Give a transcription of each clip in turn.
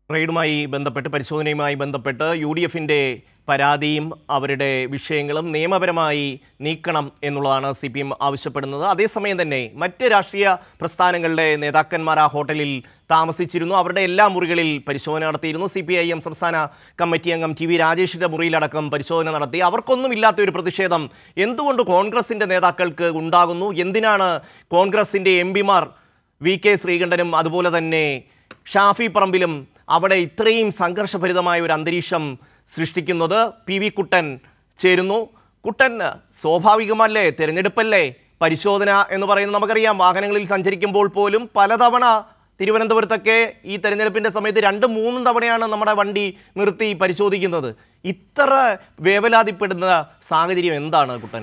റെയ്ഡുമായി ബന്ധപ്പെട്ട് പരിശോധനയുമായി ബന്ധപ്പെട്ട് U D എഫിൻ്റെ പരാതിയും അവരുടെ വിഷയങ്ങളും നിയമപരമായി നീക്കണം എന്നുള്ളതാണ് സി പി എം ആവശ്യപ്പെടുന്നത് അതേസമയം തന്നെ മറ്റ് രാഷ്ട്രീയ പ്രസ്ഥാനങ്ങളുടെ നേതാക്കന്മാർ ആ ഹോട്ടലിൽ താമസിച്ചിരുന്നു അവരുടെ എല്ലാ മുറികളിൽ പരിശോധന നടത്തിയിരുന്നു സി പി ഐ എം സംസ്ഥാന കമ്മിറ്റി അംഗം ടി വി രാജേഷിന്റെ മുറിയിലടക്കം പരിശോധന നടത്തി അവർക്കൊന്നുമില്ലാത്ത ഒരു പ്രതിഷേധം എന്തുകൊണ്ട് കോൺഗ്രസിന്റെ നേതാക്കൾക്ക് ഉണ്ടാകുന്നു എന്തിനാണ് കോൺഗ്രസിന്റെ എം പിമാർ വി കെ ശ്രീകണ്ഠനും അതുപോലെ തന്നെ ഷാഫി പറമ്പിലും അവിടെ ഇത്രയും സംഘർഷഭരിതമായ ഒരു അന്തരീക്ഷം സൃഷ്ടിക്കുന്നത് പി വി കുട്ടൻ ചേരുന്നു കുട്ടൻ സ്വാഭാവികമല്ലേ തിരഞ്ഞെടുപ്പല്ലേ പരിശോധന എന്ന് പറയുന്നത് നമുക്കറിയാം വാഹനങ്ങളിൽ സഞ്ചരിക്കുമ്പോൾ പോലും പലതവണ തിരുവനന്തപുരത്തൊക്കെ ഈ തെരഞ്ഞെടുപ്പിൻ്റെ സമയത്ത് രണ്ടും മൂന്നും തവണയാണ് നമ്മുടെ വണ്ടി നിർത്തി പരിശോധിക്കുന്നത് ഇത്ര വേവലാതിപ്പെടുന്ന സാഹചര്യം എന്താണ് കുട്ടൻ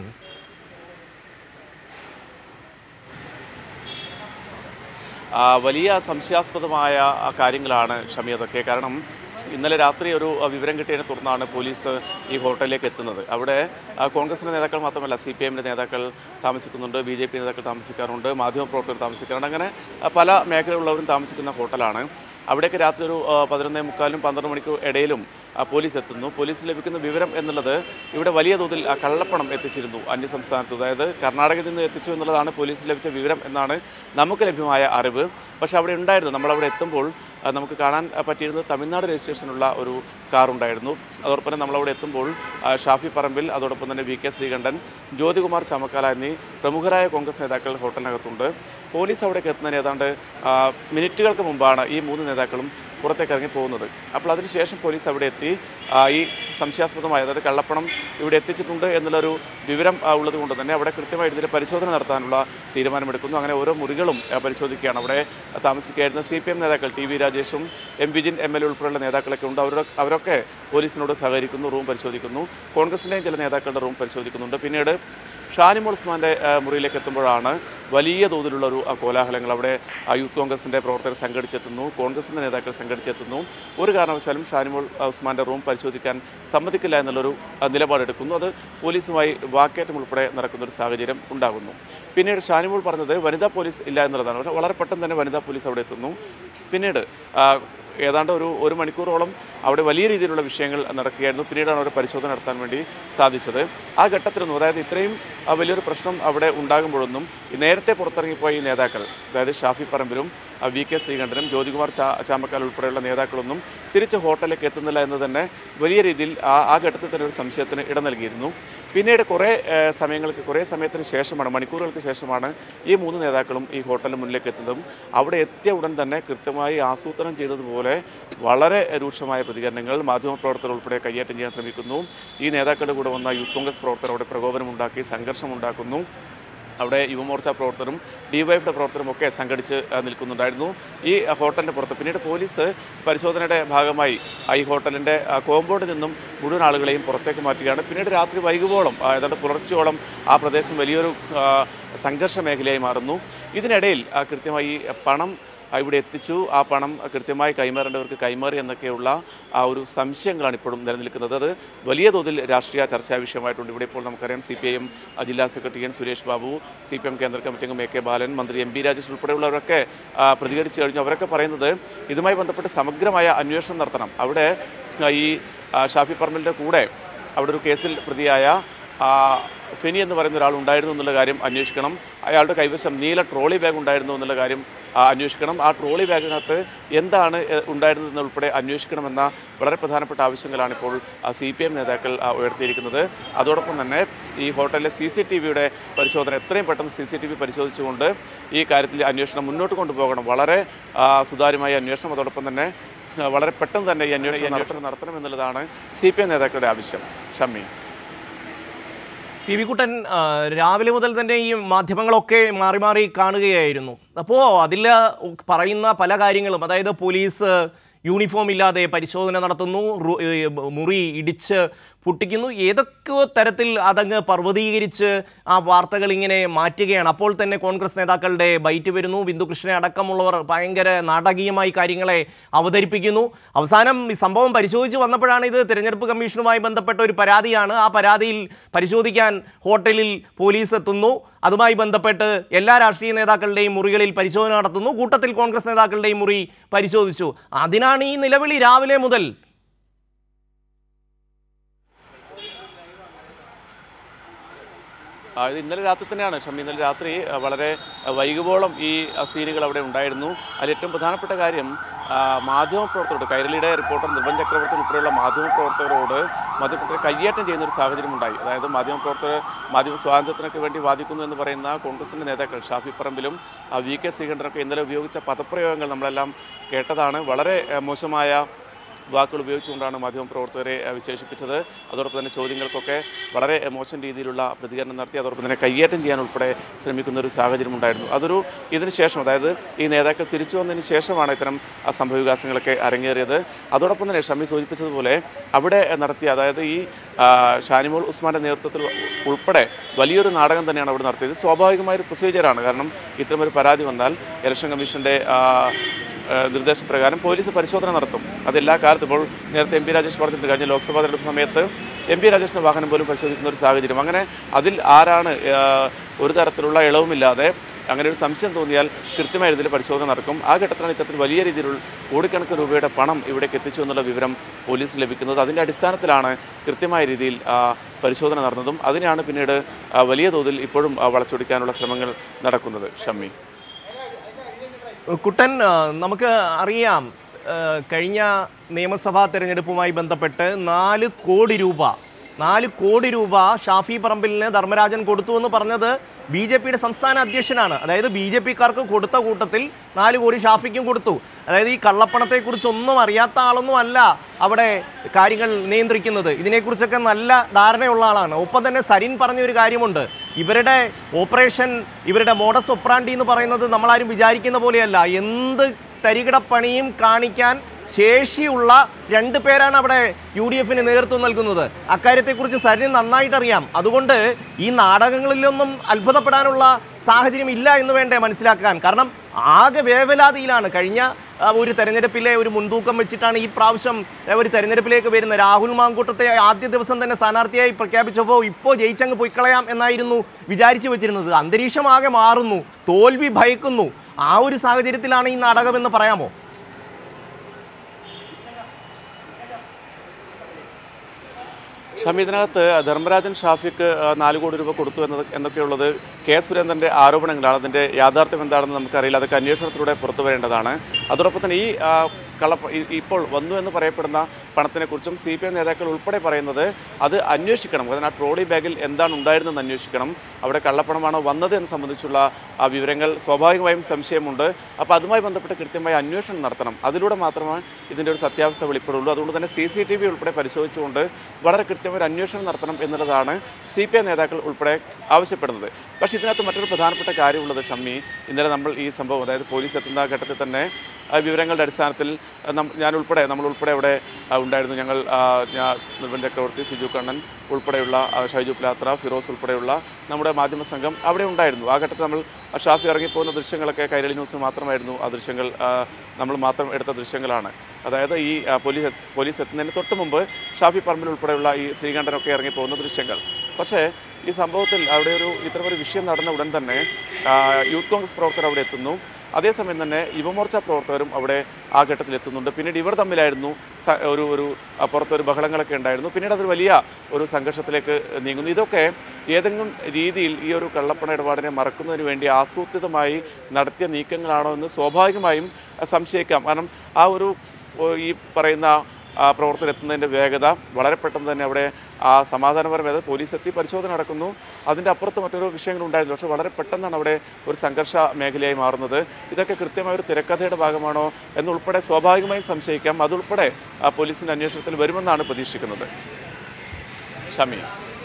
ആ, വലിയ സംശയാസ്പദമായ ആ, കാര്യങ്ങളാണ് ഷമി അതൊക്കെ കാരണം ഇന്നലെ രാത്രി ഒരു ആ, വിവരം കിട്ടിയതിനെ തുടർന്നാണ് പോലീസ് ഈ ഹോട്ടലിലേക്ക് എത്തുന്നത് അവിടെ ആ, കോൺഗ്രസിൻ്റെ നേതാക്കൾ മാത്രമല്ല സി പി എമ്മിൻ്റെ നേതാക്കൾ താമസിക്കുന്നുണ്ട് ബി ജെ പി നേതാക്കൾ താമസിക്കാറുണ്ട് മാധ്യമപ്രവർത്തകർ താമസിക്കാറുണ്ട് അങ്ങനെ ആ, പല മേഖലയുള്ളവരും താമസിക്കുന്ന ഹോട്ടലാണ് അവിടേക്ക് രാത്രി ഒരു ആ, പതിനൊന്നേ മുക്കാലും പന്ത്രണ്ട് മണിക്ക് ഇടയിലും ആ, പോലീസ് എത്തുന്നു പോലീസ് ലഭിക്കുന്ന വിവരം എന്നുള്ളത് ഇവിടെ വലിയ തോതിൽ ആ, കള്ളപ്പണം എത്തിച്ചിരുന്നു അന്യ സംസ്ഥാനത്ത് അതായത് കർണാടകയിൽ നിന്ന് എത്തിച്ചു എന്നുള്ളതാണ് പോലീസ് ലഭിച്ച വിവരം എന്നാണ് നമുക്ക് ലഭ്യമായ അറിവ് പക്ഷേ അവിടെ ഉണ്ടായിരുന്നു നമ്മളവിടെ എത്തുമ്പോൾ ആ, നമുക്ക് കാണാൻ ആ, പറ്റിയിരുന്നത് തമിഴ്നാട് രജിസ്ട്രേഷനുള്ള ഒരു കാർ ഉണ്ടായിരുന്നു അതോടൊപ്പം തന്നെ നമ്മളവിടെ എത്തുമ്പോൾ ആ, ഷാഫി പറമ്പിൽ അതോടൊപ്പം തന്നെ വി കെ ശ്രീകണ്ഠൻ ജ്യോതികുമാർ ചമക്കാല എന്നീ പ്രമുഖരായ കോൺഗ്രസ് നേതാക്കൾ ഹോട്ടലിനകത്തുണ്ട് പോലീസ് അവിടേക്ക് എത്തുന്നതിന് ഏതാണ്ട് ആ, മിനിറ്റുകൾക്ക് മുമ്പാണ് ഈ മൂന്ന് നേതാക്കളും പുറത്തേക്ക് ഇറങ്ങി പോകുന്നത് അപ്പോൾ അതിനുശേഷം പോലീസ് അവിടെ എത്തി ആ, ഈ സംശയാസ്പദമായ അതായത് കള്ളപ്പണം ഇവിടെ എത്തിച്ചിട്ടുണ്ട് എന്നുള്ളൊരു വിവരം ആ, ഉള്ളത് കൊണ്ട് തന്നെ അവിടെ കൃത്യമായി ഇതിൻ്റെ പരിശോധന നടത്താനുള്ള തീരുമാനമെടുക്കുന്നു അങ്ങനെ ഓരോ മുറികളും ആ, പരിശോധിക്കുകയാണ് അവിടെ താമസിക്കുകയായിരുന്ന സി പി എം നേതാക്കൾ ടി വി രാജേഷും M Vijin M L A ഉൾപ്പെടെയുള്ള നേതാക്കളൊക്കെ ഉണ്ട് അവരൊക്കെ അവരൊക്കെ പോലീസിനോട് സഹകരിക്കുന്നു റൂം പരിശോധിക്കുന്നു കോൺഗ്രസിൻ്റെയും ചില നേതാക്കളുടെ റൂം പരിശോധിക്കുന്നുണ്ട് പിന്നീട് ഷാനിമോൾ ഉസ്മാൻ്റെ ആ, മുറിയിലേക്ക് എത്തുമ്പോഴാണ് വലിയ തോതിലുള്ള ഒരു ആ, കോലാഹലങ്ങൾ അവിടെ ആ, യൂത്ത് കോൺഗ്രസിൻ്റെ പ്രവർത്തകർ സംഘടിച്ചെത്തുന്നു കോൺഗ്രസിൻ്റെ നേതാക്കൾ സംഘടിച്ചെത്തുന്നു ഒരു കാരണവശാലും ഷാനിമോൾ ആ, ഉസ്മാൻ്റെ റൂം പരിശോധിക്കാൻ സമ്മതിക്കില്ല എന്നുള്ളൊരു ആ, നിലപാടെടുക്കുന്നു അത് പോലീസുമായി വാക്കേറ്റം ഉൾപ്പെടെ നടക്കുന്ന ഒരു സാഹചര്യം ഉണ്ടാകുന്നു പിന്നീട് ഷാനിമോൾ പറഞ്ഞത് വനിതാ പോലീസ് ഇല്ല എന്നുള്ളതാണ് പക്ഷേ വളരെ പെട്ടെന്ന് തന്നെ വനിതാ പോലീസ് അവിടെ എത്തുന്നു പിന്നീട് ആ, ഏതാണ്ട് ഒരു ഒരു മണിക്കൂറോളം അവിടെ വലിയ രീതിയിലുള്ള വിഷയങ്ങൾ നടക്കുകയായിരുന്നു പിന്നീടാണ് അവർ പരിശോധന നടത്താൻ വേണ്ടി സാധിച്ചത് ആ ഘട്ടത്തിലൊന്നും അതായത് ഇത്രയും ആ, വലിയൊരു പ്രശ്നം അവിടെ ഉണ്ടാകുമ്പോഴൊന്നും ഈ നേരത്തെ പുറത്തിറങ്ങിപ്പോയ ഈ നേതാക്കൾ അതായത് ഷാഫി പറമ്പിലും ആ, വി കെ ശ്രീകണ്ഠനും ജ്യോതികുമാർ ചാ ചാമക്കാൽ ഉൾപ്പെടെയുള്ള നേതാക്കളൊന്നും തിരിച്ച് ഹോട്ടലിലേക്ക് എത്തുന്നില്ല എന്ന് തന്നെ വലിയ രീതിയിൽ ആ ആ ഘട്ടത്തിൽ തന്നെ ഒരു സംശയത്തിന് ഇട നൽകിയിരുന്നു പിന്നീട് കുറേ ഏഹ്, സമയങ്ങൾക്ക് കുറേ സമയത്തിന് ശേഷമാണ് മണിക്കൂറുകൾക്ക് ശേഷമാണ് ഈ മൂന്ന് നേതാക്കളും ഈ ഹോട്ടലിന് മുന്നിലേക്ക് എത്തുന്നതും അവിടെ എത്തിയ ഉടൻ തന്നെ കൃത്യമായി ആസൂത്രണം ചെയ്തതുപോലെ വളരെ രൂക്ഷമായ പ്രതികരണങ്ങൾ മാധ്യമപ്രവർത്തകർ ഉൾപ്പെടെ കയ്യേറ്റം ചെയ്യാൻ ശ്രമിക്കുന്നു ഈ നേതാക്കളുടെ കൂടെ വന്ന യൂത്ത് കോൺഗ്രസ് പ്രവർത്തകർ അവിടെ പ്രകോപനമുണ്ടാക്കി സംഘർഷമുണ്ടാക്കുന്നു അവിടെ യുവമോർച്ച പ്രവർത്തകരും ഡിവൈഎഫിയുടെ പ്രവർത്തകരും ഒക്കെ സംഘടിച്ച് ആ, നിൽക്കുന്നുണ്ടായിരുന്നു ഈ ആ, ഹോട്ടലിൻ്റെ പുറത്ത് പിന്നീട് പോലീസ് പരിശോധനയുടെ ഭാഗമായി ആ, ഈ ഹോട്ടലിൻ്റെ ആ, കോമ്പൗണ്ടിൽ നിന്നും മുഴുവൻ ആളുകളെയും പുറത്തേക്ക് മാറ്റുകയാണ് പിന്നീട് രാത്രി വൈകുവോളം ആ, ഏതാണ്ട് പുലർച്ചയോളം ആ പ്രദേശം വലിയൊരു ആ, സംഘർഷ മേഖലയായി മാറുന്നു ഇതിനിടയിൽ ആ, കൃത്യമായി ഈ പണം ആ, ഇവിടെ എത്തിച്ചു ആ പണം കൃത്യമായി കൈമാറേണ്ടവർക്ക് കൈമാറി എന്നൊക്കെയുള്ള ആ ഒരു സംശയങ്ങളാണ് ഇപ്പോഴും നിലനിൽക്കുന്നത് അത് വലിയ തോതിൽ രാഷ്ട്രീയ ചർച്ചാ വിഷയമായിട്ടുണ്ട് ഇവിടെ ഇപ്പോൾ നമുക്കറിയാം സി പി ഐ എം ജില്ലാ സെക്രട്ടറി N Suresh Babu C P M കേന്ദ്ര കമ്മിറ്റി അംഗം എ കെ ബാലൻ മന്ത്രി എം പി രാജേഷ് ഉൾപ്പെടെയുള്ളവരൊക്കെ ആ, പ്രതികരിച്ചു കഴിഞ്ഞു അവരൊക്കെ പറയുന്നത് ഇതുമായി ബന്ധപ്പെട്ട് സമഗ്രമായ അന്വേഷണം നടത്തണം അവിടെ ആ, ഈ ആ, ഷാഫി പറമ്പലിൻ്റെ കൂടെ അവിടെ ഒരു കേസിൽ പ്രതിയായ ആ, ഫെനി എന്ന് പറയുന്ന ഒരാൾ ഉണ്ടായിരുന്നു എന്നുള്ള കാര്യം അന്വേഷിക്കണം അയാളുടെ കൈവശം നീല ട്രോളി ബാഗ് ഉണ്ടായിരുന്നു എന്നുള്ള കാര്യം ആ, അന്വേഷിക്കണം ആ ട്രോളി ബാഗിനകത്ത് എന്താണ് എ, ഉണ്ടായിരുന്നതെന്ന് ഉൾപ്പെടെ അന്വേഷിക്കണമെന്ന വളരെ പ്രധാനപ്പെട്ട ആവശ്യങ്ങളാണ് ഇപ്പോൾ സി പി എം നേതാക്കൾ ആ, ഉയർത്തിയിരിക്കുന്നത് അതോടൊപ്പം തന്നെ ഈ ഹോട്ടലിലെ സി സി ടി വിയുടെ പരിശോധന എത്രയും പെട്ടെന്ന് സി സി ടി വി പരിശോധിച്ചുകൊണ്ട് ഈ കാര്യത്തിൽ അന്വേഷണം മുന്നോട്ട് കൊണ്ടുപോകണം വളരെ ആ, സുതാര്യമായ അന്വേഷണം അതോടൊപ്പം തന്നെ ആ, വളരെ പെട്ടെന്ന് തന്നെ ഈ അന്വേഷണം ഈ അന്വേഷണം നടത്തണം എന്നുള്ളതാണ് സി പി എം നേതാക്കളുടെ ആവശ്യം ഷമ്മി പി വി കുട്ടൻ ആ, രാവിലെ മുതൽ തന്നെ ഈ മാധ്യമങ്ങളൊക്കെ മാറി മാറി കാണുകയായിരുന്നു അപ്പോൾ അതിൽ പറയുന്ന പല കാര്യങ്ങളും അതായത് പോലീസ് യൂണിഫോം ഇല്ലാതെ പരിശോധന നടത്തുന്നു റു- ഏ, മുറി ഇടിച്ച് പൊട്ടിക്കുന്നു ഏതൊക്കെ തരത്തിൽ അതങ്ങ് പർവ്വതീകരിച്ച് ആ വാർത്തകൾ ഇങ്ങനെ മാറ്റുകയാണ് അപ്പോൾ തന്നെ കോൺഗ്രസ് നേതാക്കളുടെ ബൈറ്റ് വരുന്നു ബിന്ദുകൃഷ്ണനെ അടക്കമുള്ളവർ ഭയങ്കര നാടകീയമായി കാര്യങ്ങളെ അവതരിപ്പിക്കുന്നു അവസാനം ഈ സംഭവം പരിശോധിച്ച് വന്നപ്പോഴാണ് ഇത് തിരഞ്ഞെടുപ്പ് കമ്മീഷനുമായി ബന്ധപ്പെട്ട ഒരു പരാതിയാണ് ആ പരാതിയിൽ പരിശോധിക്കാൻ ഹോട്ടലിൽ പോലീസ് എത്തുന്നു അതുമായി ബന്ധപ്പെട്ട് എല്ലാ രാഷ്ട്രീയ നേതാക്കളുടെയും മുറികളിൽ പരിശോധന നടത്തുന്നു കൂട്ടത്തിൽ കോൺഗ്രസ് നേതാക്കളുടെയും മുറി പരിശോധിച്ചു അതിനാണ് ഈ നിലവിളി രാവിലെ മുതൽ ആ, ഇത് ഇന്നലെ രാത്രി തന്നെയാണ് ഷമ്മി ഇന്നലെ രാത്രി ആ, വളരെ ആ, വൈകുവോളം ഈ ആ, സീനുകൾ അവിടെ ഉണ്ടായിരുന്നു അതിൽ ഏറ്റവും പ്രധാനപ്പെട്ട കാര്യം ആ, മാധ്യമപ്രവർത്തകരോട് കൈരളിയുടെ റിപ്പോർട്ടർ നിർബൻ ചക്രവർത്തി ഉൾപ്പെടെയുള്ള മാധ്യമപ്രവർത്തകരോട് മാധ്യമപ്രവർത്തകർ കയ്യേറ്റം ചെയ്യുന്ന ഒരു സാഹചര്യം ഉണ്ടായി അതായത് മാധ്യമപ്രവർത്തകർ മാധ്യമ സ്വാതന്ത്ര്യത്തിനൊക്കെ വേണ്ടി വാദിക്കുന്നു എന്ന് പറയുന്ന കോൺഗ്രസിൻ്റെ നേതാക്കൾ ഷാഫി പറമ്പിലും ആ, വി കെ ശ്രീകണ്ഠനൊക്കെ ഇന്നലെ ഉപയോഗിച്ച പദപ്രയോഗങ്ങൾ നമ്മളെല്ലാം കേട്ടതാണ് വളരെ ആ, മോശമായ വാക്കുകൾ ഉപയോഗിച്ചുകൊണ്ടാണ് മാധ്യമപ്രവർത്തകരെ അഹ്, വിശേഷിപ്പിച്ചത് അതോടൊപ്പം തന്നെ ചോദ്യങ്ങൾക്കൊക്കെ വളരെ അഹ്, മോശം രീതിയിലുള്ള പ്രതികരണം നടത്തി അതോടൊപ്പം തന്നെ കയ്യേറ്റം ചെയ്യാൻ ഉൾപ്പെടെ ശ്രമിക്കുന്ന ഒരു സാഹചര്യം ഉണ്ടായിരുന്നു അതൊരു ഇതിന് ശേഷം അതായത് ഈ നേതാക്കൾ തിരിച്ചു വന്നതിന് ശേഷമാണ് ഇത്തരം ആ, സംഭവവികാസങ്ങളൊക്കെ അരങ്ങേറിയത് അതോടൊപ്പം തന്നെ ഷമി സൂചിപ്പിച്ചതുപോലെ അവിടെ അഹ്, നടത്തിയ അതായത് ഈ ആ, ഷാനിമോൾ ഉസ്മാന്റെ നേതൃത്വത്തിൽ ഉൾപ്പെടെ വലിയൊരു നാടകം തന്നെയാണ് അവിടെ നടത്തിയത് സ്വാഭാവികമായ ഒരു പ്രൊസീജിയറാണ് കാരണം ഇത്തരമൊരു പരാതി വന്നാൽ ഇലക്ഷൻ കമ്മീഷന്റെ ആ, ഏഹ് നിർദ്ദേശപ്രകാരം പോലീസ് പരിശോധന നടത്തും അതെല്ലാ കാലത്തും ഇപ്പോൾ നേരത്തെ എം പി രാജേഷ് പറഞ്ഞിട്ടുണ്ട് കഴിഞ്ഞ ലോക്സഭാ തെരഞ്ഞെടുപ്പ് സമയത്ത് എം പി രാജേഷിൻ്റെ വാഹനം പോലും പരിശോധിക്കുന്ന ഒരു സാഹചര്യം അങ്ങനെ അതിൽ ആരാണ് ഏഹ് ഒരു തരത്തിലുള്ള ഇളവുമില്ലാതെ അങ്ങനെ ഒരു സംശയം തോന്നിയാൽ കൃത്യമായ രീതിയിൽ പരിശോധന നടക്കും ആ ഘട്ടത്തിലാണ് ഇത്തരത്തിൽ വലിയ രീതിയിലുള്ള കോടിക്കണക്കിന് രൂപയുടെ പണം ഇവിടേക്ക് എത്തിച്ചു എന്നുള്ള വിവരം പോലീസ് ലഭിക്കുന്നത് അതിൻ്റെ അടിസ്ഥാനത്തിലാണ് കൃത്യമായ രീതിയിൽ ആ, പരിശോധന നടന്നതും അതിനാണ് പിന്നീട് ആ, വലിയ തോതിൽ ഇപ്പോഴും ആ, വളച്ചൊടിക്കാനുള്ള ശ്രമങ്ങൾ നടക്കുന്നത് ഷമ്മി കുട്ടൻ ആ, നമുക്ക് അറിയാം ആ, കഴിഞ്ഞ നിയമസഭാ തെരഞ്ഞെടുപ്പുമായി ബന്ധപ്പെട്ട് നാല് കോടി രൂപ നാല് കോടി രൂപ ഷാഫി പറമ്പിലിന് ധർമ്മരാജൻ കൊടുത്തു എന്ന് പറഞ്ഞത് ബി ജെ പിയുടെ സംസ്ഥാന അധ്യക്ഷനാണ് അതായത് ബി ജെ പിക്കാർക്ക് കൊടുത്ത കൂട്ടത്തിൽ നാല് കോടി ഷാഫിക്കും കൊടുത്തു അതായത് ഈ കള്ളപ്പണത്തെക്കുറിച്ചൊന്നും അറിയാത്ത ആളൊന്നും അല്ല അവിടെ കാര്യങ്ങൾ നിയന്ത്രിക്കുന്നത് ഇതിനെക്കുറിച്ചൊക്കെ നല്ല ധാരണയുള്ള ആളാണ് ഒപ്പം തന്നെ സരിൻ പറഞ്ഞൊരു കാര്യമുണ്ട് ഇവരുടെ ഓപ്പറേഷൻ ഇവരുടെ മോഡസ് ഒപ്രാണ്ടി എന്ന് പറയുന്നത് നമ്മളാരും വിചാരിക്കുന്ന പോലെയല്ല എന്ത് തരികിടപ്പണിയും കാണിക്കാൻ ശേഷിയുള്ള രണ്ട് പേരാണ് അവിടെ യു ഡി എഫിന് നേതൃത്വം നൽകുന്നത് അക്കാര്യത്തെക്കുറിച്ച് സരിന് നന്നായിട്ട് അറിയാം അതുകൊണ്ട് ഈ നാടകങ്ങളിലൊന്നും അത്ഭുതപ്പെടാനുള്ള സാഹചര്യം ഇല്ല എന്ന് വേണ്ടേ മനസ്സിലാക്കാൻ കാരണം ആകെ വേവലാതിയിലാണ് കഴിഞ്ഞ ആ, ഒരു തെരഞ്ഞെടുപ്പിലെ ഒരു മുൻതൂക്കം വെച്ചിട്ടാണ് ഈ പ്രാവശ്യം ആ, ഒരു തെരഞ്ഞെടുപ്പിലേക്ക് വരുന്ന രാഹുൽ മാങ്കൂട്ടത്തെ ആദ്യ ദിവസം തന്നെ സ്ഥാനാർത്ഥിയായി പ്രഖ്യാപിച്ചപ്പോൾ ഇപ്പോൾ ജയിച്ചങ്ങ് പൊയ്ക്കളയാം എന്നായിരുന്നു വിചാരിച്ചു വെച്ചിരുന്നത് അന്തരീക്ഷം ആകെ മാറുന്നു തോൽവി ഭയക്കുന്നു ആ ഒരു സാഹചര്യത്തിലാണ് ഈ നാടകമെന്ന് പറയാമോ ഷമി ഇതിനകത്ത് ധർമ്മരാജൻ ഷാഫിക്ക് ആ, നാല് കോടി രൂപ കൊടുത്തു എന്നത് എന്നൊക്കെയുള്ളത് കെ സുരേന്ദ്രൻ്റെ ആരോപണങ്ങളാണ് അതിൻ്റെ യാഥാർത്ഥ്യം എന്താണെന്ന് നമുക്കറിയില്ല അതൊക്കെ അന്വേഷണത്തിലൂടെ പുറത്തു വരേണ്ടതാണ് അതോടൊപ്പം തന്നെ ഈ ആ, കള്ളപ്പ ഈ- ഇപ്പോൾ വന്നു എന്ന് പറയപ്പെടുന്ന പണത്തിനെക്കുറിച്ചും സി പി എം നേതാക്കൾ ഉൾപ്പെടെ പറയുന്നത് അത് അന്വേഷിക്കണം കാരണം ആ ട്രോളി ബാഗിൽ എന്താണ് ഉണ്ടായിരുന്നെന്ന് അന്വേഷിക്കണം അവിടെ കള്ളപ്പണമാണോ വന്നത് എന്ന് സംബന്ധിച്ചുള്ള ആ വിവരങ്ങൾ സ്വാഭാവികമായും സംശയമുണ്ട് അപ്പോൾ അതുമായി ബന്ധപ്പെട്ട് കൃത്യമായ അന്വേഷണം നടത്തണം അതിലൂടെ മാത്രമേ ഇതിൻ്റെ ഒരു സത്യാവസ്ഥ വെളിപ്പെടുള്ളൂ അതുകൊണ്ട് തന്നെ സി സി ടി വി ഉൾപ്പെടെ പരിശോധിച്ചുകൊണ്ട് വളരെ കൃത്യമായ ഒരു അന്വേഷണം നടത്തണം എന്നുള്ളതാണ് സി പി ഐ നേതാക്കൾ ഉൾപ്പെടെ ആവശ്യപ്പെടുന്നത് പക്ഷേ ഇതിനകത്ത് മറ്റൊരു പ്രധാനപ്പെട്ട കാര്യമുള്ളത് ഷമ്മി ഇന്നലെ നമ്മൾ ഈ സംഭവം അതായത് പോലീസ് എത്തുന്ന ഘട്ടത്തിൽ തന്നെ ആ വിവരങ്ങളുടെ അടിസ്ഥാനത്തിൽ ആ, നം- ഞാൻ ഉൾപ്പെടെ നമ്മൾ ഉൾപ്പെടെ അവിടെ ആ, ഉണ്ടായിരുന്നു ഞങ്ങൾ ആ, ഞാൻ നിർബൻ ചക്രവർത്തി സിജു കണ്ണൻ ഉൾപ്പെടെയുള്ള ആ, ഷൈജു പ്ലാത്ര ഫിറോസ് ഉൾപ്പെടെയുള്ള നമ്മുടെ മാധ്യമ സംഘം അവിടെ ഉണ്ടായിരുന്നു ആ ഘട്ടത്തിൽ നമ്മൾ ആ ഷാഫി ഇറങ്ങിപ്പോകുന്ന ദൃശ്യങ്ങളൊക്കെ കൈരളി ന്യൂസിൽ മാത്രമായിരുന്നു ആ ദൃശ്യങ്ങൾ ആ, നമ്മൾ മാത്രം എടുത്ത ദൃശ്യങ്ങളാണ് അതായത് ഈ ആ, പോലീസ് എത്ത്- പോലീസ് എത്തുന്നതിന് തൊട്ട് മുമ്പ് ഷാഫി പറമ്പിൽ ഉൾപ്പെടെയുള്ള ഈ ശ്രീകണ്ഠനൊക്കെ ഇറങ്ങിപ്പോകുന്ന ദൃശ്യങ്ങൾ പക്ഷേ ഈ സംഭവത്തിൽ അവിടെ ഒരു ഇത്തരമൊരു വിഷയം നടന്ന ഉടൻ തന്നെ ആ, യൂത്ത് കോൺഗ്രസ് പ്രവർത്തകർ അവിടെ എത്തുന്നു അതേസമയം തന്നെ യുവമോർച്ച പ്രവർത്തകരും അവിടെ ആ ഘട്ടത്തിൽ എത്തുന്നുണ്ട് പിന്നീട് ഇവർ തമ്മിലായിരുന്നു സ- ഒരു ഒരു ആ, പുറത്തൊരു ബഹളങ്ങളൊക്കെ ഉണ്ടായിരുന്നു പിന്നീട് അതൊരു വലിയ ഒരു സംഘർഷത്തിലേക്ക് നീങ്ങുന്നു ഇതൊക്കെ ഏതെങ്കിലും രീതിയിൽ ഈ ഒരു കള്ളപ്പണ ഇടപാടിനെ മറക്കുന്നതിന് വേണ്ടി ആസൂത്രിതമായി നടത്തിയ നീക്കങ്ങളാണോ എന്ന് സ്വാഭാവികമായും ആ, സംശയിക്കാം കാരണം ആ ഒരു ഓ, ഈ പറയുന്ന ആ, പ്രവർത്തകർ എത്തുന്നതിൻ്റെ വേഗത വളരെ പെട്ടെന്ന് തന്നെ അവിടെ ആ സമാധാനപരമായ പോലീസ് എത്തി പരിശോധന നടക്കുന്നു അതിൻ്റെ അപ്പുറത്ത് മറ്റൊരു വിഷയങ്ങളുണ്ടായിരുന്നു പക്ഷേ വളരെ പെട്ടെന്നാണ് അവിടെ ഒരു സംഘർഷ മേഖലയായി മാറുന്നത് ഇതൊക്കെ കൃത്യമായ ഒരു തിരക്കഥയുടെ ഭാഗമാണോ എന്നുൾപ്പെടെ സ്വാഭാവികമായും സംശയിക്കാം അതുൾപ്പെടെ ആ, പോലീസിൻ്റെ അന്വേഷണത്തിൽ വരുമെന്നാണ് പ്രതീക്ഷിക്കുന്നത് ഷമി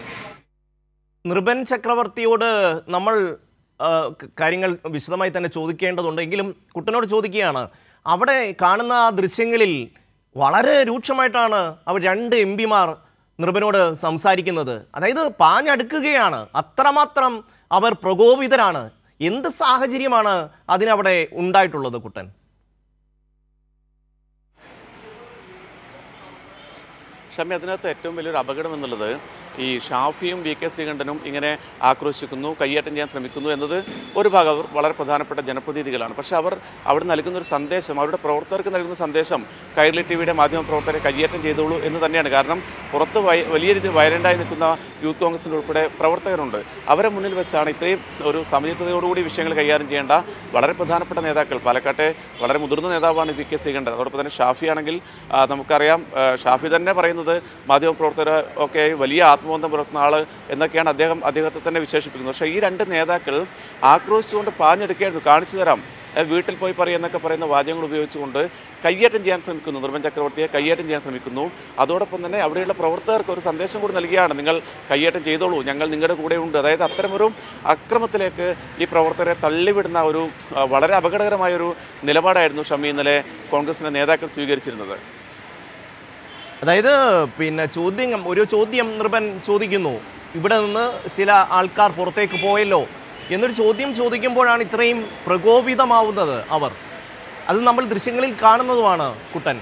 നൃപൻ ചക്രവർത്തിയോട് നമ്മൾ ആ, ക- കാര്യങ്ങൾ വിശദമായി തന്നെ ചോദിക്കേണ്ടതുണ്ട് എങ്കിലും കുട്ടനോട് ചോദിക്കുകയാണ് അവിടെ കാണുന്ന ആ ദൃശ്യങ്ങളിൽ വളരെ രൂക്ഷമായിട്ടാണ് അവർ രണ്ട് എം പിമാർ നൃപനോട് സംസാരിക്കുന്നത് അതായത് പാഞ്ഞടുക്കുകയാണ് അത്രമാത്രം അവർ പ്രകോപിതരാണ് എന്ത് സാഹചര്യമാണ് അതിനവിടെ ഉണ്ടായിട്ടുള്ളത് കുട്ടൻ ഷമി അതിനകത്ത് ഏറ്റവും വലിയൊരു അപകടം എന്നുള്ളത് ഈ ഷാഫിയും വി കെ ശ്രീകണ്ഠനും ഇങ്ങനെ ആക്രോശിക്കുന്നു കയ്യേറ്റം ചെയ്യാൻ ശ്രമിക്കുന്നു എന്നത് ഒരു ഭാഗം അവർ വളരെ പ്രധാനപ്പെട്ട ജനപ്രതിനിധികളാണ് പക്ഷേ അവർ അവിടെ നൽകുന്ന ഒരു സന്ദേശം അവരുടെ പ്രവർത്തകർക്ക് നൽകുന്ന സന്ദേശം കൈരളി ടി വിയുടെ മാധ്യമ പ്രവർത്തകരെ കയ്യേറ്റം ചെയ്തോളൂ എന്ന് തന്നെയാണ് കാരണം പുറത്ത് വയ- വലിയ രീതിയിൽ വയലൻ്റായി നിൽക്കുന്ന യൂത്ത് കോൺഗ്രസിൻ്റെ ഉൾപ്പെടെ പ്രവർത്തകരുണ്ട് അവരെ മുന്നിൽ വെച്ചാണ് ഇത്രയും ഒരു സമചിത്തതയോടുകൂടി വിഷയങ്ങൾ കൈകാര്യം ചെയ്യേണ്ട വളരെ പ്രധാനപ്പെട്ട നേതാക്കൾ പാലക്കാട്ടെ വളരെ മുതിർന്ന നേതാവാണ് വി കെ ശ്രീകണ്ഠൻ അതോടൊപ്പം തന്നെ ഷാഫി ആണെങ്കിൽ ആ, നമുക്കറിയാം ആ, ഷാഫി തന്നെ പറയുന്നത് മാധ്യമപ്രവർത്തകർ ഒക്കെ വലിയ ആത്മബന്ധം പുലർത്തുന്ന ആൾ എന്നൊക്കെയാണ് അദ്ദേഹം അദ്ദേഹത്തെ തന്നെ വിശേഷിപ്പിക്കുന്നത് പക്ഷേ ഈ രണ്ട് നേതാക്കൾ ആക്രോശിച്ചുകൊണ്ട് പാഞ്ഞെടുക്കുകയായിരുന്നു കാണിച്ചു തരാം ഏ, വീട്ടിൽ പോയി പറയുന്നൊക്കെ പറയുന്ന വാചകങ്ങൾ ഉപയോഗിച്ചുകൊണ്ട് കയ്യേറ്റം ചെയ്യാൻ ശ്രമിക്കുന്നു നിർമ്മൻ ചക്രവർത്തിയെ കയ്യേറ്റം ചെയ്യാൻ ശ്രമിക്കുന്നു അതോടൊപ്പം തന്നെ അവിടെയുള്ള പ്രവർത്തകർക്ക് ഒരു സന്ദേശം കൂടി നൽകുകയാണ് നിങ്ങൾ കയ്യേറ്റം ചെയ്തോളൂ ഞങ്ങൾ നിങ്ങളുടെ കൂടെ ഉണ്ട് അതായത് അത്തരമൊരു അക്രമത്തിലേക്ക് ഈ പ്രവർത്തകരെ തള്ളിവിടുന്ന ഒരു ആ, വളരെ അപകടകരമായ ഒരു നിലപാടായിരുന്നു ഷമി ഇന്നലെ കോൺഗ്രസിന്റെ നേതാക്കൾ സ്വീകരിച്ചിരുന്നത് അതായത് പിന്നെ ചോദ്യം ഒരു ചോദ്യം നിർഭൻ ചോദിക്കുന്നു ഇവിടെ നിന്ന് ചില ആൾക്കാർ പുറത്തേക്ക് പോയല്ലോ എന്നൊരു ചോദ്യം ചോദിക്കുമ്പോഴാണ് ഇത്രയും പ്രകോപിതമാവുന്നത് അവർ അത് നമ്മൾ ദൃശ്യങ്ങളിൽ കാണുന്നതുമാണ് കുട്ടൻ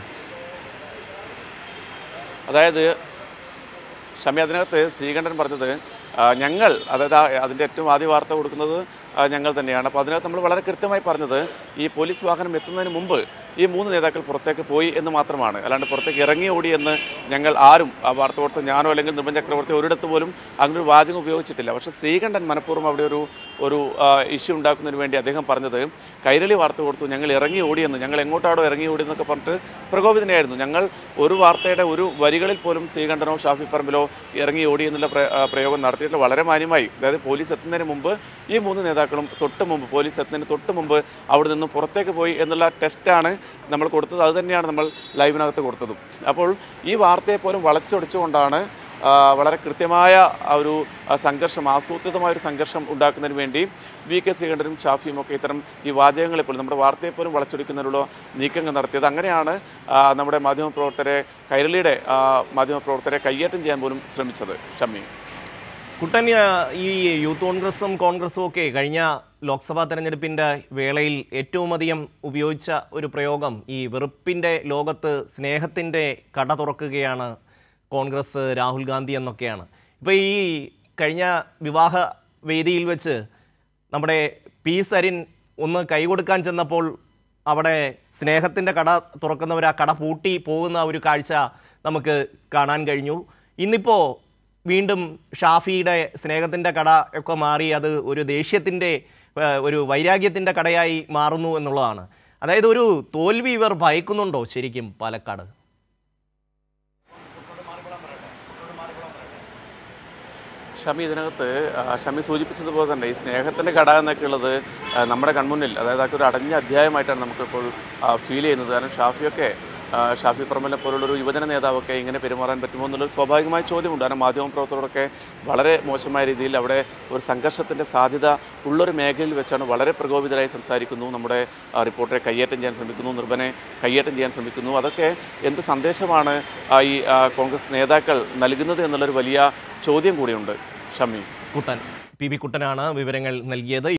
അതായത് ഷമി അതിനകത്ത് ശ്രീകണ്ഠൻ പറഞ്ഞത് ആ, ഞങ്ങൾ അതായത് ആ- അതിൻ്റെ ഏറ്റവും ആദ്യ വാർത്ത കൊടുക്കുന്നത് ആ, ഞങ്ങൾ തന്നെയാണ് അപ്പോൾ അതിനകത്ത് നമ്മൾ വളരെ കൃത്യമായി പറഞ്ഞത് ഈ പോലീസ് വാഹനം എത്തുന്നതിന് മുമ്പ് ഈ മൂന്ന് നേതാക്കൾ പുറത്തേക്ക് പോയി എന്ന് മാത്രമാണ് അല്ലാണ്ട് പുറത്തേക്ക് ഇറങ്ങി ഓടി എന്ന് ഞങ്ങൾ ആരും ആ വാർത്ത കൊടുത്ത ഞാനോ അല്ലെങ്കിൽ നിർമ്മൻ ചക്രവർത്തി ഒരിടത്ത് പോലും അങ്ങനെ ഒരു വാചകം ഉപയോഗിച്ചിട്ടില്ല പക്ഷേ ശ്രീകണ്ഠൻ മനഃപൂർവ്വം അവിടെ ഒരു ഒരു ഇഷ്യൂ ഉണ്ടാക്കുന്നതിന് വേണ്ടി അദ്ദേഹം പറഞ്ഞത് കൈരളി വാർത്ത കൊടുത്തു ഞങ്ങൾ ഇറങ്ങി ഓടിയെന്ന് ഞങ്ങൾ എങ്ങോട്ടാടോ ഇറങ്ങി ഓടിയെന്നൊക്കെ പറഞ്ഞിട്ട് പ്രകോപിതനായിരുന്നു ഞങ്ങൾ ഒരു വാർത്തയുടെ ഒരു വരികളിൽ പോലും ശ്രീകണ്ഠനോ ഷാഫി പറമ്പിലോ ഇറങ്ങി ഓടി എന്നുള്ള പ്ര- ആ, പ്രയോഗം നടത്തിയിട്ട് വളരെ മാന്യമായി അതായത് പോലീസ് എത്തുന്നതിന് മുമ്പ് ഈ മൂന്ന് നേതാക്കളും തൊട്ട് മുമ്പ് പോലീസ് എത്തുന്നതിന് തൊട്ട് മുമ്പ് അവിടെ നിന്ന് പുറത്തേക്ക് പോയി എന്നുള്ള ടെസ്റ്റാണ് നമ്മൾ കൊടുത്തത് അത് തന്നെയാണ് നമ്മൾ ലൈവിനകത്ത് കൊടുത്തതും അപ്പോൾ ഈ വാർത്തയെ പോലും വളച്ചൊടിച്ചുകൊണ്ടാണ് ആ, വളരെ കൃത്യമായ ആ ഒരു ആ, സംഘർഷം ആസൂത്രിതമായ ഒരു സംഘർഷം ഉണ്ടാക്കുന്നതിന് വേണ്ടി വി കെ ശ്രീകണ്ഠനും ഷാഫിയും ഒക്കെ ഇത്തരം ഈ വാചകങ്ങളെ പോലും നമ്മുടെ വാർത്തയെ പോലും വളച്ചൊടിക്കുന്നതിനുള്ള നീക്കങ്ങൾ നടത്തിയത് അങ്ങനെയാണ് ആ, നമ്മുടെ മാധ്യമപ്രവർത്തകരെ കൈരളിയുടെ ആ, മാധ്യമപ്രവർത്തകരെ കയ്യേറ്റം ചെയ്യാൻ പോലും ശ്രമിച്ചത് ഷമ്മി കുട്ടൻ ആ, ഈ യൂത്ത് കോൺഗ്രസും കോൺഗ്രസും ഒക്കെ കഴിഞ്ഞ ലോക്സഭാ തെരഞ്ഞെടുപ്പിൻ്റെ വേളയിൽ ഏറ്റവും അധികം ഉപയോഗിച്ച ഒരു പ്രയോഗം ഈ വെറുപ്പിൻ്റെ ലോകത്ത് സ്നേഹത്തിൻ്റെ കട തുറക്കുകയാണ് കോൺഗ്രസ് രാഹുൽ ഗാന്ധി എന്നൊക്കെയാണ് ഇപ്പോൾ ഈ കഴിഞ്ഞ വിവാഹ വേദിയിൽ വെച്ച് നമ്മുടെ പി സരിൻ ഒന്ന് കൈ കൊടുക്കാൻ ചെന്നപ്പോൾ അവിടെ സ്നേഹത്തിൻ്റെ കട തുറക്കുന്നവർ ആ കട പൂട്ടി പോകുന്ന ഒരു കാഴ്ച നമുക്ക് കാണാൻ കഴിഞ്ഞു ഇന്നിപ്പോൾ വീണ്ടും ഷാഫിയുടെ സ്നേഹത്തിൻ്റെ കട ഒക്കെ മാറി അത് ഒരു ദേഷ്യത്തിൻ്റെ ഏഹ്, ഒരു വൈരാഗ്യത്തിൻ്റെ കടയായി മാറുന്നു എന്നുള്ളതാണ് അതായത് ഒരു തോൽവി ഇവർ ഭയക്കുന്നുണ്ടോ ശരിക്കും പാലക്കാട് ഷമി ഇതിനകത്ത് ആ, ഷമി സൂചിപ്പിച്ചതുപോലെ തന്നെ ഈ സ്നേഹത്തിൻ്റെ ഘടക എന്നൊക്കെ ഉള്ളത് ആ, നമ്മുടെ കൺമുന്നിൽ അതായത് അതൊക്കെ ഒരു അടഞ്ഞ അധ്യായമായിട്ടാണ് നമുക്കിപ്പോൾ ഫീൽ ചെയ്യുന്നത് കാരണം ഷാഫിയൊക്കെ ആ, ഷാഫി പറമ്പലിനെ പോലുള്ളൊരു യുവജന നേതാവൊക്കെ ഇങ്ങനെ പെരുമാറാൻ പറ്റുമോ എന്നുള്ളൊരു സ്വാഭാവികമായ ചോദ്യമുണ്ട് കാരണം മാധ്യമപ്രവർത്തകരോടൊക്കെ വളരെ മോശമായ രീതിയിൽ അവിടെ ഒരു സംഘർഷത്തിൻ്റെ സാധ്യത ഉള്ളൊരു മേഖലയിൽ വെച്ചാണ് വളരെ പ്രകോപിതരായി സംസാരിക്കുന്നു നമ്മുടെ ആ, റിപ്പോർട്ടറെ കയ്യേറ്റം ചെയ്യാൻ ശ്രമിക്കുന്നു നിർഭനെ കയ്യേറ്റം ചെയ്യാൻ ശ്രമിക്കുന്നു അതൊക്കെ എന്ത് സന്ദേശമാണ് ആ, ഈ ആ, കോൺഗ്രസ് നേതാക്കൾ നൽകുന്നത് എന്നുള്ളൊരു വലിയ ചോദ്യം കൂടിയുണ്ട് ഷമ്മി കുട്ടൻ പി ബി കുട്ടനാണ് വിവരങ്ങൾ നൽകിയത്